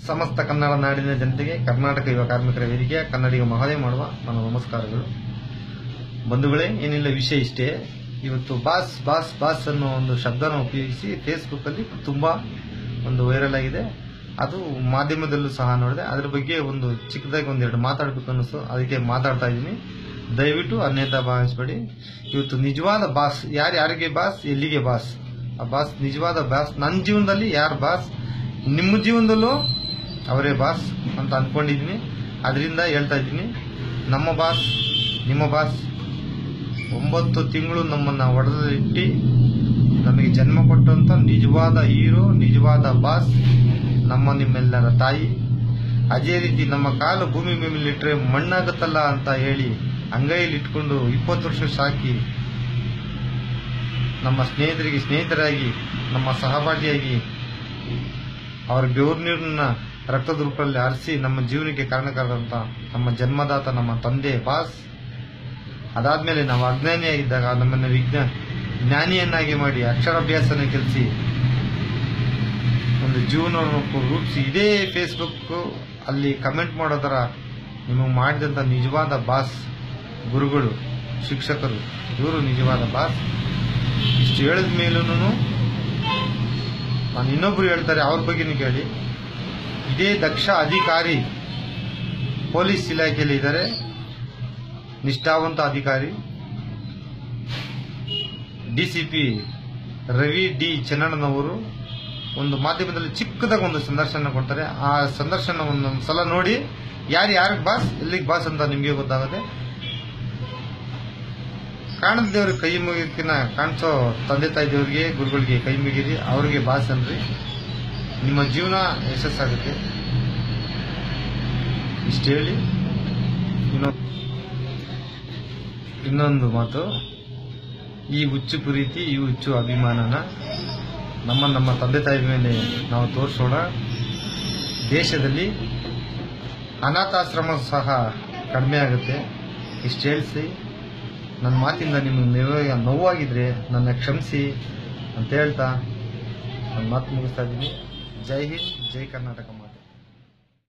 ಸಮಸ್ತ ಕನ್ನಡ ನಾಡಿನ ಜನತೆಗೆ ಕರ್ನಾಟಕ ಯುವ ಕಾರ್ಮಿಕರ ವೇದಿಕೆಯ ಕನ್ನಡಿಗ ಮಹೋದಯ ಮಾಡುವ ನನ್ನ ನಮಸ್ಕಾರಗಳು ಬಂಧುಗಳೇ ಏನಿಲ್ಲ ವಿಷಯ ಇಷ್ಟೇ ಇವತ್ತು ಬಾಸ್ ಬಾಸ್ ಬಾಸ್ ಅನ್ನೋ ಒಂದು ಶಬ್ದನ ಉಪಯೋಗಿಸಿ ಫೇಸ್ಬುಕ್ ಅಲ್ಲಿ ತುಂಬಾ ಒಂದು ವೈರಲ್ ಆಗಿದೆ ಅದು ಮಾಧ್ಯಮದಲ್ಲೂ ಸಹ ನೋಡಿದೆ ಅದ್ರ ಬಗ್ಗೆ ಒಂದು ಚಿಕ್ಕದಾಗಿ ಒಂದೆರಡು ಮಾತಾಡಬೇಕು ಅನ್ನಿಸ್ತು ಅದಕ್ಕೆ ಮಾತಾಡ್ತಾ ಇದ್ದೀನಿ ದಯವಿಟ್ಟು ಅನ್ಯತಾ ಭಾವಿಸಬೇಡಿ ಇವತ್ತು ನಿಜವಾದ ಬಾಸ್ ಯಾರು ಯಾರಿಗೆ ಬಾಸ್ ಎಲ್ಲಿಗೆ ಬಾಸ್ ಆ ಬಾಸ್ ನಿಜವಾದ ಬಾಸ್ ನನ್ನ ಜೀವನದಲ್ಲಿ ಯಾರು ಬಾಸ್ ನಿಮ್ಮ ಜೀವನದಲ್ಲೂ ಅವರೇ ಬಾಸ್ ಅಂತ ಅನ್ಕೊಂಡಿದ್ದೀನಿ ಅದರಿಂದ ಹೇಳ್ತಾ ಇದ್ದೀನಿ ನಮ್ಮ ಬಾಸ್ ನಿಮ್ಮ ಬಾಸ್ ಒಂಬತ್ತು ತಿಂಗಳು ನಮ್ಮನ್ನ ಒಡೆದಿಟ್ಟು ನಮಗೆ ಜನ್ಮ ಕೊಟ್ಟಂತ ನಿಜವಾದ ಹೀರೋ ನಿಜವಾದ ಬಾಸ್ ನಮ್ಮ ನಿಮ್ಮೆಲ್ಲರ ತಾಯಿ ಅದೇ ರೀತಿ ನಮ್ಮ ಕಾಲು ಭೂಮಿ ಮೇಲೆ ಇಟ್ಟರೆ ಮಣ್ಣಾಗುತ್ತಲ್ಲ ಅಂತ ಹೇಳಿ ಅಂಗೈಯಲ್ಲಿ ಇಟ್ಕೊಂಡು ಇಪ್ಪತ್ತು ವರ್ಷ ಸಾಕಿ ನಮ್ಮ ಸ್ನೇಹಿತರಿಗೆ ಸ್ನೇಹಿತರಾಗಿ ನಮ್ಮ ಸಹಪಾಠಿಯಾಗಿ ಅವರ ಬೆವರು ನೀರನ್ನ ರಕ್ತದ ರೂಪದಲ್ಲಿ ಹರಿಸಿ ನಮ್ಮ ಜೀವನಕ್ಕೆ ಕಾರಣಕಾರರಂತ ನಮ್ಮ ಜನ್ಮದಾತ ನಮ್ಮ ತಂದೆ ಬಾಸ್ ಅದಾದ್ಮೇಲೆ ನಾವು ಅಜ್ಞಾನಿಯಾಗಿದ್ದಾಗ ನಮ್ಮನ್ನು ವಿಜ್ಞ ಜ್ಞಾನಿಯನ್ನಾಗಿ ಮಾಡಿ ಅಕ್ಷರಾಭ್ಯಾಸನ ಕಲಿಸಿ ಒಂದು ಜೀವನವನ್ನು ರೂಪಿಸಿ ಇದೇ ಫೇಸ್ಬುಕ್ ಅಲ್ಲಿ ಕಮೆಂಟ್ ಮಾಡೋದರ ನಿಮಗೆ ಮಾಡಿದಂಥ ನಿಜವಾದ ಬಾಸ್ ಗುರುಗಳು ಶಿಕ್ಷಕರು ಇವರು ನಿಜವಾದ ಬಾಸ್ ಇಷ್ಟು ಹೇಳಿದ ಮೇಲೂ ನಾನು ಇನ್ನೊಬ್ರು ಹೇಳ್ತಾರೆ ಅವ್ರ ಬಗ್ಗೆನೂ ಕೇಳಿ ಇದೇ ದಕ್ಷ ಅಧಿಕಾರಿ ಪೊಲೀಸ್ ಇಲಾಖೆಯಲ್ಲಿ ಇದ್ದಾರೆ ನಿಷ್ಠಾವಂತ ಅಧಿಕಾರಿ ಡಿಸಿಪಿ ರವಿ ಡಿ ಚೆನ್ನಣ್ಣನವರು ಒಂದು ಮಾಧ್ಯಮದಲ್ಲಿ ಚಿಕ್ಕದಾಗ ಒಂದು ಸಂದರ್ಶನ ಕೊಡ್ತಾರೆ ಆ ಸಂದರ್ಶನ ಒಂದು ಸಲ ನೋಡಿ ಯಾರು ಯಾರಿಗೆ ಬಾಸ್ ಎಲ್ಲಿಗೆ ಬಾಸ್ ಅಂತ ನಿಮಗೆ ಗೊತ್ತಾಗುತ್ತೆ ಕಾಣದ ದೇವ್ರಿಗೆ ಕೈ ಮುಗಿಕಿನ ಕಾಣಿಸೋ ತಂದೆ ತಾಯಿ ದೇವ್ರಿಗೆ ಗುರುಗಳಿಗೆ ಕೈ ಮುಗಿರಿ ಅವ್ರಿಗೆ ಬಾಸ್ ಅನ್ರಿ ನಿಮ್ಮ ಜೀವನ ಯಶಸ್ಸಾಗುತ್ತೆ ಇಷ್ಟು ಹೇಳಿ ಇನ್ನೊಂದು ಇನ್ನೊಂದು ಮಾತು ಈ ಹುಚ್ಚು ಪ್ರೀತಿ ಈ ಹುಚ್ಚು ಅಭಿಮಾನನ ನಮ್ಮ ನಮ್ಮ ತಂದೆ ತಾಯಿ ಮೇಲೆ ನಾವು ತೋರಿಸೋಣ ದೇಶದಲ್ಲಿ ಅನಾಥಾಶ್ರಮ ಸಹ ಕಡಿಮೆ ಆಗುತ್ತೆ ಇಷ್ಟು ಹೇಳಿಸಿ ನನ್ನ ಮಾತಿಂದ ನಿಮಗೆ ನೋವ- ನೋವಾಗಿದ್ರೆ ನನ್ನ ಕ್ಷಮಿಸಿ ಅಂತ ಹೇಳ್ತಾ ನನ್ನ ಮಾತು ಮುಗಿಸ್ತಾ ಇದ್ದೀನಿ ಜೈ ಹಿಂದ್ ಜೈ ಕರ್ನಾಟಕ ಮಾತೆ